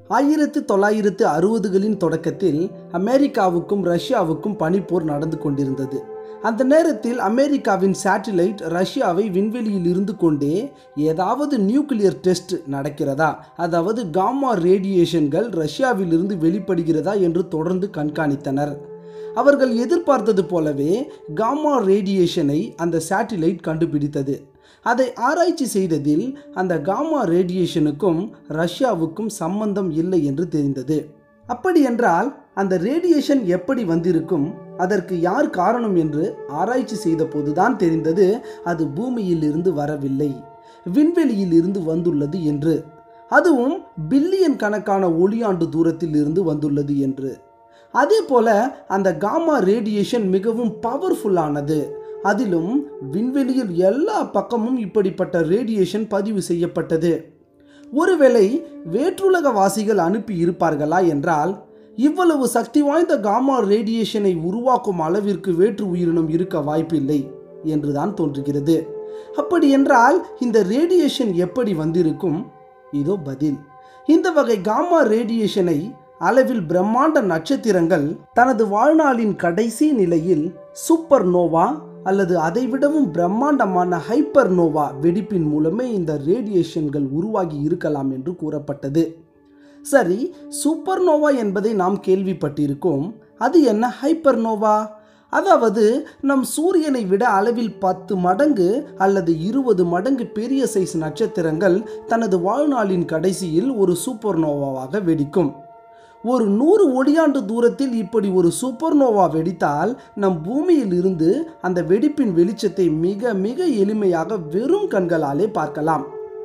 ஆயிரத்து தொள்ளாயிரத்து அறுபதுகளின் தொடக்கத்தில் அமெரிக்காவுக்கும் ரஷ்யாவுக்கும் பனிப்போர் நடந்து கொண்டிருந்தது அந்த நேரத்தில் அமெரிக்காவின் சேட்டிலைட் ரஷ்யாவை விண்வெளியில் இருந்து கொண்டே ஏதாவது நியூக்ளியர் டெஸ்ட் நடக்கிறதா அதாவது காமா ரேடியேஷன்கள் ரஷ்யாவிலிருந்து வெளிப்படுகிறதா என்று தொடர்ந்து கண்காணித்தனர் அவர்கள் எதிர்பார்த்தது போலவே காமா ரேடியேஷனை அந்த சேட்டிலைட் கண்டுபிடித்தது அதை ஆராய்ச்சி செய்ததில் அந்த காமா ரேடியேஷனுக்கும் ரஷ்யாவுக்கும் சம்பந்தம் இல்லை என்று தெரிந்தது அப்படி என்றால் அந்த ரேடியேஷன் எப்படி வந்திருக்கும் அதற்கு யார் காரணம் என்று ஆராய்ச்சி செய்த போதுதான் தெரிந்தது அது பூமியில் இருந்து வரவில்லை விண்வெளியில் இருந்து வந்துள்ளது என்று அதுவும் பில்லியன் கணக்கான ஒளியாண்டு தூரத்தில் இருந்து வந்துள்ளது என்று அதே போல அந்த காமா ரேடியேஷன் மிகவும் பவர்ஃபுல்லானது அதிலும் விண்வெளியில் எல்லா பக்கமும் இப்படிப்பட்ட ரேடியேஷன் பதிவு செய்யப்பட்டது ஒருவேளை வேற்றுலக வாசிகள் அனுப்பி இருப்பார்களா என்றால் இவ்வளவு சக்தி வாய்ந்த காமா ரேடியேஷனை உருவாக்கும் அளவிற்கு வேற்று உயிரினம் இருக்க வாய்ப்பில்லை என்றுதான் தோன்றுகிறது அப்படி என்றால் இந்த ரேடியேஷன் எப்படி வந்திருக்கும் இதோ பதில் இந்த வகை காமா ரேடியேஷனை அளவில் பிரம்மாண்ட நட்சத்திரங்கள் தனது வாழ்நாளின் கடைசி நிலையில் சூப்பர் நோவா அல்லது அதைவிடவும் பிரம்மாண்டமான ஹைப்பர் நோவா வெடிப்பின் மூலமே இந்த ரேடியேஷன்கள் உருவாகி இருக்கலாம் என்று கூறப்பட்டது சரி சூப்பர் நோவா என்பதை நாம் கேள்விப்பட்டிருக்கோம் அது என்ன ஹைப்பர் நோவா அதாவது நம் சூரியனை விட அளவில் பத்து மடங்கு அல்லது இருபது மடங்கு பெரிய சைஸ் நட்சத்திரங்கள் தனது வாழ்நாளின் கடைசியில் ஒரு சூப்பர் நோவாவாக வெடிக்கும் ஒரு நூறு ஒளியாண்டு தூரத்தில் இப்படி ஒரு சூப்பர்னோவா வெடித்தால் நம் பூமியில் இருந்து அந்த வெடிப்பின் வெளிச்சத்தை மிக மிக எளிமையாக வெறும் கண்களாலே பார்க்கலாம்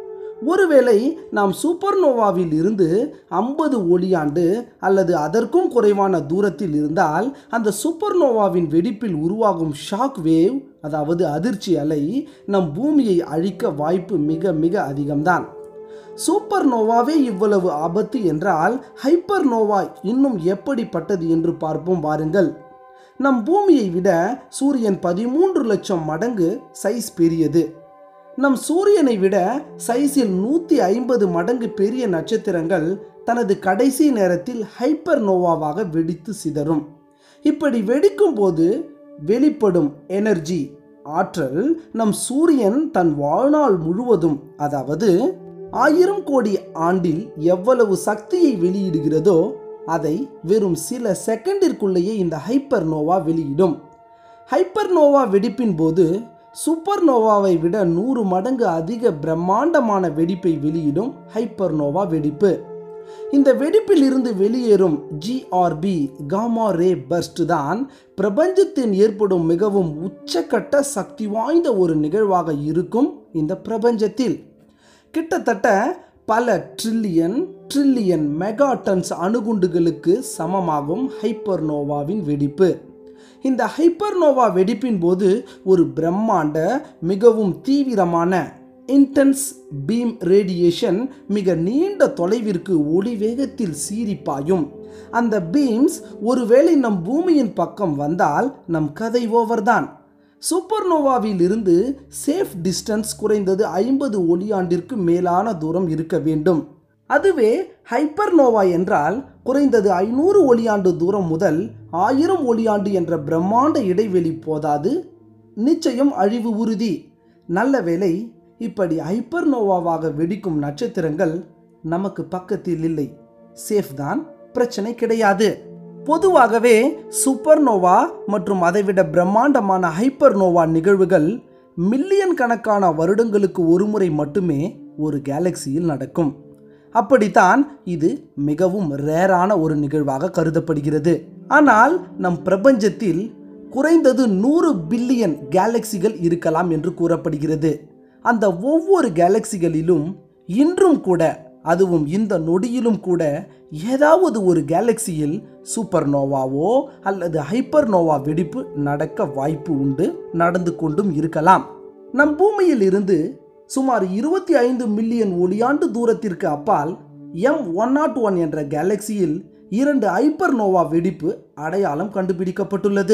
ஒருவேளை நாம் சூப்பர்னோவாவில் இருந்து ஐம்பது ஒளியாண்டு அல்லது அதற்கும் குறைவான தூரத்தில் இருந்தால் அந்த சூப்பர்னோவாவின் வெடிப்பில் உருவாகும் ஷாக் வேவ் அதாவது அதிர்ச்சி அலை நம் பூமியை அழிக்க வாய்ப்பு மிக மிக அதிகம்தான் சூப்பர் நோவாவே இவ்வளவு ஆபத்து என்றால் ஹைப்பர் நோவா இன்னும் எப்படிப்பட்டது என்று பார்ப்போம் வாருங்கள் நம் பூமியை விட சூரியன் பதிமூன்று லட்சம் மடங்கு சைஸ் பெரியது நம் சூரியனை விட சைஸில் நூற்றி ஐம்பது மடங்கு பெரிய நட்சத்திரங்கள் தனது கடைசி நேரத்தில் ஹைப்பர் நோவாவாக வெடித்து சிதறும் இப்படி வெடிக்கும் போது வெளிப்படும் எனர்ஜி ஆற்றல் நம் சூரியன் தன் வாழ்நாள் முழுவதும் அதாவது ஆயிரம் கோடி ஆண்டில் எவ்வளவு சக்தியை வெளியிடுகிறதோ அதை வெறும் சில செகண்டிற்குள்ளேயே இந்த ஹைப்பர் நோவா வெளியிடும் ஹைப்பர் நோவா வெடிப்பின் போது சூப்பர் நோவாவை விட நூறு மடங்கு அதிக பிரம்மாண்டமான வெடிப்பை வெளியிடும் ஹைப்பர் நோவா வெடிப்பு இந்த வெடிப்பில் இருந்து வெளியேறும் ஜிஆர்பி காமா ரே பர்ஸ்ட் தான் பிரபஞ்சத்தில் ஏற்படும் மிகவும் உச்சக்கட்ட சக்தி வாய்ந்த ஒரு நிகழ்வாக இருக்கும் இந்த பிரபஞ்சத்தில் கிட்டத்தட்ட பல ட்ரில்லியன் ட்ரில்லியன் மெகாடன்ஸ் அணுகுண்டுகளுக்கு சமமாகும் ஹைப்பர்னோவாவின் வெடிப்பு இந்த ஹைப்பர்னோவா வெடிப்பின் போது ஒரு பிரம்மாண்ட மிகவும் தீவிரமான இன்டென்ஸ் பீம் ரேடியேஷன் மிக நீண்ட தொலைவிற்கு ஒளி வேகத்தில் சீறி பாயும் அந்த பீம்ஸ் ஒருவேளை நம் பூமியின் பக்கம் வந்தால் நம் கதை ஓவர்தான் சூப்பர்னோவாவில் இருந்து சேஃப் டிஸ்டன்ஸ் குறைந்தது ஐம்பது ஒளியாண்டிற்கு மேலான தூரம் இருக்க வேண்டும் அதுவே ஹைப்பர்னோவா என்றால் குறைந்தது ஐநூறு ஒளியாண்டு தூரம் முதல் ஆயிரம் ஒளியாண்டு என்ற பிரம்மாண்ட இடைவெளி போதாது நிச்சயம் அழிவு உறுதி நல்ல வேளை இப்படி ஹைப்பர்னோவாவாக வெடிக்கும் நட்சத்திரங்கள் நமக்கு பக்கத்தில் இல்லை சேஃப் தான் பிரச்சனை கிடையாது பொதுவாகவே சூப்பர்னோவா மற்றும் அதைவிட பிரம்மாண்டமான ஹைப்பர்னோவா நிகழ்வுகள் மில்லியன் கணக்கான வருடங்களுக்கு ஒருமுறை மட்டுமே ஒரு கேலக்சியில் நடக்கும் அப்படித்தான் இது மிகவும் ரேரான ஒரு நிகழ்வாக கருதப்படுகிறது ஆனால் நம் பிரபஞ்சத்தில் குறைந்தது நூறு பில்லியன் கேலக்சிகள் இருக்கலாம் என்று கூறப்படுகிறது அந்த ஒவ்வொரு கேலக்சிகளிலும் இன்றும் கூட அதுவும் இந்த நொடியிலும் கூட ஏதாவது ஒரு கேலக்சியில் சூப்பர் நோவாவோ அல்லது ஹைப்பர் நோவா வெடிப்பு நடக்க வாய்ப்பு உண்டு நடந்து கொண்டும் இருக்கலாம் நம் பூமியில் இருந்து சுமார் இருபத்தி ஐந்து மில்லியன் ஒளியாண்டு தூரத்திற்கு அப்பால் எம் ஒன் நாட் ஒன் என்ற கேலக்சியில் இரண்டு ஹைப்பர் நோவா வெடிப்பு அடையாளம் கண்டுபிடிக்கப்பட்டுள்ளது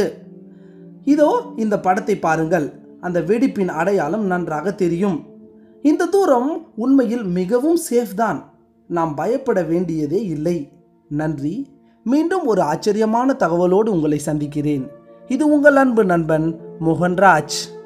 இதோ இந்த படத்தை பாருங்கள் அந்த வெடிப்பின் அடையாளம் நன்றாக தெரியும் இந்த தூரம் உண்மையில் மிகவும் சேஃப் தான் நாம் பயப்பட வேண்டியதே இல்லை நன்றி மீண்டும் ஒரு ஆச்சரியமான தகவலோடு உங்களை சந்திக்கிறேன் இது உங்கள் அன்பு நண்பன் மோகன்ராஜ்